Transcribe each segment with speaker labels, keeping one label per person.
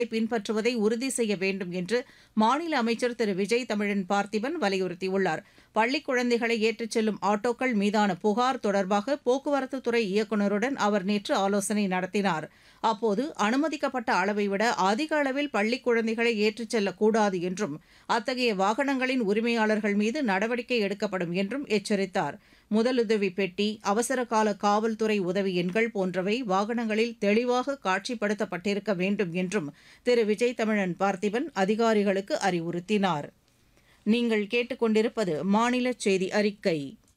Speaker 1: பின்பற்றுவதை உறுதி செய்ய வேண்டும் என்று மாநில அமைச்சர் திரு விஜய் தமிழன் பார்த்திபன் வலியுறுத்தியுள்ளார் பள்ளிக் குழந்தைகளை ஏற்றிச் செல்லும் ஆட்டோக்கள் மீதான புகார் தொடர்பாக போக்குவரத்துத்துறை இயக்குநருடன் அவர் நேற்று ஆலோசனை நடத்தினார் அப்போது அனுமதிக்கப்பட்ட அளவை விட அதிக அளவில் பள்ளிக் குழந்தைகளை ஏற்றிச் செல்லக்கூடாது என்றும் அத்தகைய வாகனங்களின் உரிமையாளர்கள் மீது நடவடிக்கை எடுக்கப்படும் என்றும் எச்சரித்தார் முதலுதவி பெட்டி அவசரகால காவல்துறை உதவி எண்கள் போன்றவை வாகனங்களில் தெளிவாக காட்சிப்படுத்தப்பட்டிருக்க வேண்டும் என்றும் திரு விஜய் தமிழன் பார்த்திபன் அதிகாரிகளுக்கு அறிவுறுத்தினார் நீங்கள் கேட்டுக்கொண்டிருப்பது மாநில செய்தி அறிக்கை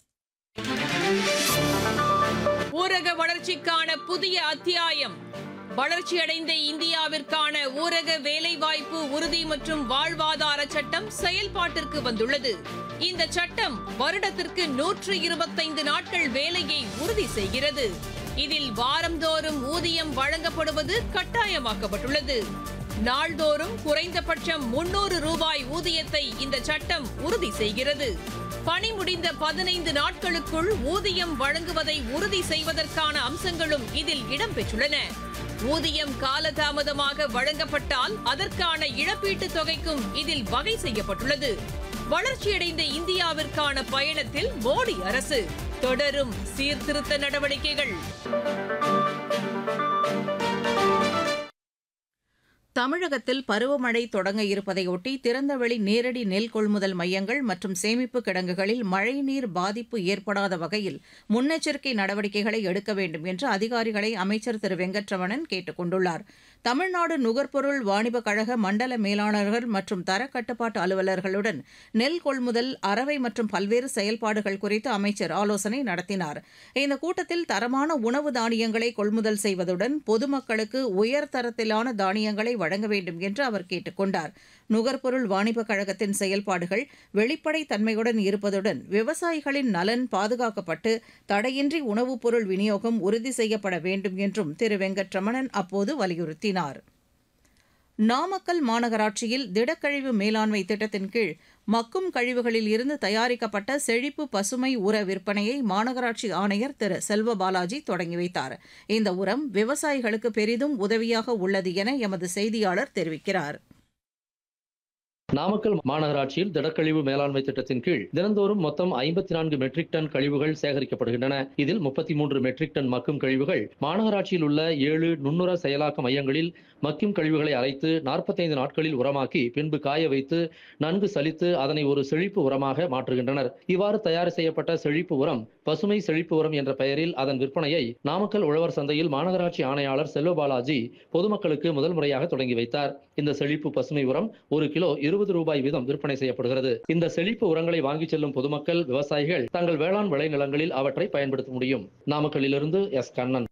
Speaker 2: ஊரக வளர்ச்சிக்கான புதிய அத்தியாயம் வளர்ச்சியடைந்த இந்தியாவிற்கான ஊரக வேலைவாய்ப்பு உறுதி மற்றும் வாழ்வாதார சட்டம் செயல்பாட்டிற்கு வந்துள்ளது இந்த சட்டம் வருடத்திற்கு நூற்று இருபத்தைந்து நாட்கள் வேலையை உறுதி செய்கிறது இதில் வாரந்தோறும் ஊதியம் வழங்கப்படுவது கட்டாயமாக்கப்பட்டுள்ளது நாள்தோறும் குறைந்தபட்சம் முன்னூறு ரூபாய் ஊதியத்தை இந்த சட்டம் உறுதி செய்கிறது பணி முடிந்த பதினைந்து நாட்களுக்குள் ஊதியம் வழங்குவதை உறுதி செய்வதற்கான அம்சங்களும் இதில் இடம்பெற்றுள்ளன ஊதியம் காலதாமதமாக வழங்கப்பட்டால் அதற்கான இழப்பீட்டுத் தொகைக்கும் இதில் வகை செய்யப்பட்டுள்ளது வளர்ச்சியடைந்த இந்தியாவிற்கான பயணத்தில் மோடி அரசு தொடரும் சீர்திருத்த நடவடிக்கைகள்
Speaker 1: தமிழகத்தில் பருவமழை தொடங்க இருப்பதையொட்டி திறந்தவெளி நேரடி நெல் கொள்முதல் மையங்கள் மற்றும் சேமிப்பு கிடங்குகளில் மழைநீர் பாதிப்பு ஏற்படாத வகையில் முன்னெச்சரிக்கை நடவடிக்கைகளை எடுக்க வேண்டும் என்று அதிகாரிகளை அமைச்சர் திரு வெங்கட்ரமணன் கேட்டுக் கொண்டுள்ளார் தமிழ்நாடு நுகர்பொருள் வாணிபக் கழக மண்டல மேலாளர்கள் மற்றும் தரக்கட்டுப்பாட்டு அலுவலர்களுடன் நெல் கொள்முதல் அறவை மற்றும் பல்வேறு செயல்பாடுகள் குறித்து அமைச்சர் ஆலோசனை நடத்தினார் இந்த கூட்டத்தில் தரமான உணவு தானியங்களை கொள்முதல் செய்வதுடன் பொதுமக்களுக்கு உயர்தரத்திலான தானியங்களை வழங்க வேண்டும் என்று அவர் கேட்டுக் கொண்டார் நுகர்பொருள் வாணிபக் கழகத்தின் செயல்பாடுகள் வெளிப்படைத் தன்மையுடன் இருப்பதுடன் விவசாயிகளின் நலன் பாதுகாக்கப்பட்டு தடையின்றி உணவுப் பொருள் விநியோகம் உறுதி செய்யப்பட வேண்டும் என்றும் திரு வெங்கட்ரமணன் அப்போது வலியுறுத்தினார் நாமக்கல் மாநகராட்சியில் திடக்கழிவு மேலாண்மை திட்டத்தின் கீழ் மக்கும் கழிவுகளில் இருந்து தயாரிக்கப்பட்ட செழிப்பு பசுமை உர விற்பனையை மாநகராட்சி ஆணையர் திரு செல்வ பாலாஜி தொடங்கி வைத்தார் இந்த உரம் விவசாயிகளுக்கு பெரிதும் உதவியாக உள்ளது என எமது செய்தியாளர் தெரிவிக்கிறார்
Speaker 3: நாமக்கல் மாநகராட்சியில் திடக்கழிவு மேலாண்மை திட்டத்தின் கீழ் தினந்தோறும் மொத்தம் ஐம்பத்தி நான்கு மெட்ரிக் டன் கழிவுகள் சேகரிக்கப்படுகின்றன இதில் முப்பத்தி மூன்று மெட்ரிக் டன் மக்கும் கழிவுகள் மாநகராட்சியில் உள்ள ஏழு நுண்ணுர செயலாக்க மையங்களில் மக்கும் கழிவுகளை அரைத்து நாற்பத்தைந்து நாட்களில் உரமாக்கி பின்பு காய வைத்து நன்கு சலித்து அதனை ஒரு செழிப்பு உரமாக மாற்றுகின்றனர் இவ்வாறு தயார் செய்யப்பட்ட செழிப்பு உரம் பசுமை செழிப்பு உரம் என்ற பெயரில் அதன் விற்பனையை நாமக்கல் உழவர் சந்தையில் மாநகராட்சி ஆணையாளர் செல்வபாலாஜி பொதுமக்களுக்கு முதல் முறையாக தொடங்கி வைத்தார் இந்த செழிப்பு பசுமை உரம் ஒரு கிலோ இருபது ரூபாய் வீதம் விற்பனை செய்யப்படுகிறது இந்த செழிப்பு உரங்களை வாங்கிச் செல்லும் பொதுமக்கள் விவசாயிகள் தங்கள் வேளாண் விளைநிலங்களில் அவற்றை பயன்படுத்த முடியும் நாமக்கல்லிலிருந்து எஸ் கண்ணன்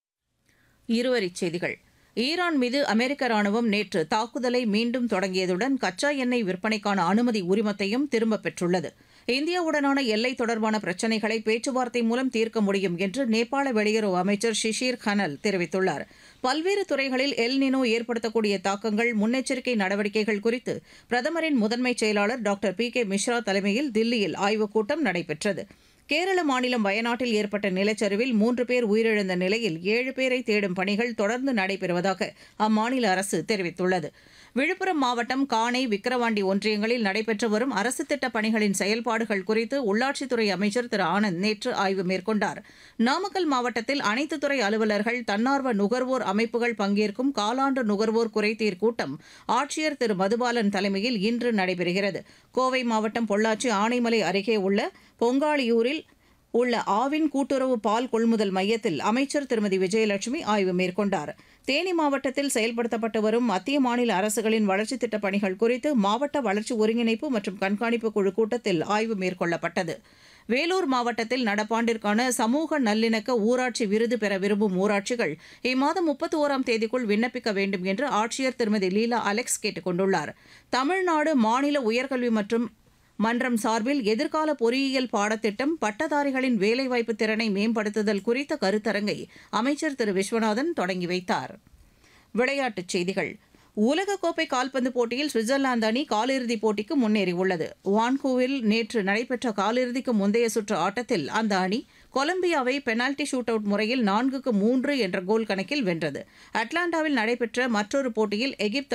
Speaker 1: இருவரிச் செய்திகள் ஈரான் மீது அமெரிக்க ராணுவம் நேற்று தாக்குதலை மீண்டும் தொடங்கியதுடன் கச்சா எண்ணெய் விற்பனைக்கான அனுமதி உரிமத்தையும் திரும்பப் பெற்றுள்ளது இந்தியாவுடனான எல்லை தொடர்பான பிரச்சினைகளை பேச்சுவார்த்தை மூலம் தீர்க்க முடியும் என்று நேபாள வெளியுறவு அமைச்சர் ஷிஷிர் கனல் தெரிவித்துள்ளார் பல்வேறு துறைகளில் எல் நினோ ஏற்படுத்தக்கூடிய தாக்கங்கள் முன்னெச்சரிக்கை நடவடிக்கைகள் குறித்து பிரதமரின் முதன்மைச் செயலாளர் டாக்டர் பி கே மிஸ்ரா தலைமையில் தில்லியில் ஆய்வுக் கூட்டம் நடைபெற்றது கேரள மாநிலம் வயநாட்டில் ஏற்பட்ட நிலச்சரிவில் மூன்று பேர் உயிரிழந்த நிலையில் ஏழு பேரை தேடும் பணிகள் தொடர்ந்து நடைபெறுவதாக அம்மாநில அரசு தெரிவித்துள்ளது விழுப்புரம் மாவட்டம் காணை விக்கிரவாண்டி ஒன்றியங்களில் நடைபெற்று வரும் அரசு திட்டப் பணிகளின் செயல்பாடுகள் குறித்து உள்ளாட்சித்துறை அமைச்சர் திரு ஆனந்த் நேற்று ஆய்வு மேற்கொண்டார் நாமக்கல் மாவட்டத்தில் அனைத்து துறை அலுவலர்கள் தன்னார்வ நுகர்வோர் அமைப்புகள் பங்கேற்கும் காலாண்டு நுகர்வோர் குறைதீர் கூட்டம் ஆட்சியர் திரு மதுபாலன் தலைமையில் இன்று நடைபெறுகிறது கோவை மாவட்டம் பொள்ளாச்சி ஆனைமலை அருகே உள்ள பொங்காளியூரில் உள்ள ஆவின் கூட்டுறவு பால் கொள்முதல் மையத்தில் அமைச்சர் திருமதி விஜயலட்சுமி ஆய்வு மேற்கொண்டார் தேனி மாவட்டத்தில் செயல்படுத்தப்பட்டு வரும் மத்திய மாநில அரசுகளின் வளர்ச்சித் திட்டப் பணிகள் குறித்து மாவட்ட வளர்ச்சி ஒருங்கிணைப்பு மற்றும் கண்காணிப்பு குழு கூட்டத்தில் ஆய்வு மேற்கொள்ளப்பட்டது வேலூர் மாவட்டத்தில் நடப்பாண்டிற்கான சமூக நல்லிணக்க ஊராட்சி விருது பெற விரும்பும் ஊராட்சிகள் இம்மாதம் முப்பத்தி ஓராம் தேதிக்குள் விண்ணப்பிக்க வேண்டும் என்று ஆட்சியர் திருமதி லீலா அலெக்ஸ் கேட்டுக் கொண்டுள்ளார் தமிழ்நாடு மாநில உயர்கல்வி மற்றும் மன்றம் சார்பில் எதிர்கால பொறியியல் பாடத்திட்டம் பட்டதாரிகளின் வேலைவாய்ப்பு திறனை மேம்படுத்துதல் குறித்த கருத்தரங்கை அமைச்சர் திரு விஸ்வநாதன் தொடங்கி வைத்தார் விளையாட்டுச் செய்திகள் உலகக்கோப்பை கால்பந்து போட்டியில் சுவிட்சர்லாந்து அணி காலிறுதிப் போட்டிக்கு முன்னேறியுள்ளது வான்கூவில் நேற்று நடைபெற்ற காலிறுதிக்கு முந்தைய சுற்று ஆட்டத்தில் அந்த அணி கொலம்பியாவை பெனால்டி ஷூட் அவுட் முறையில் நான்குக்கு மூன்று என்ற கோல் கணக்கில் வென்றது அட்லாண்டாவில் நடைபெற்ற மற்றொரு போட்டியில் எகிப்து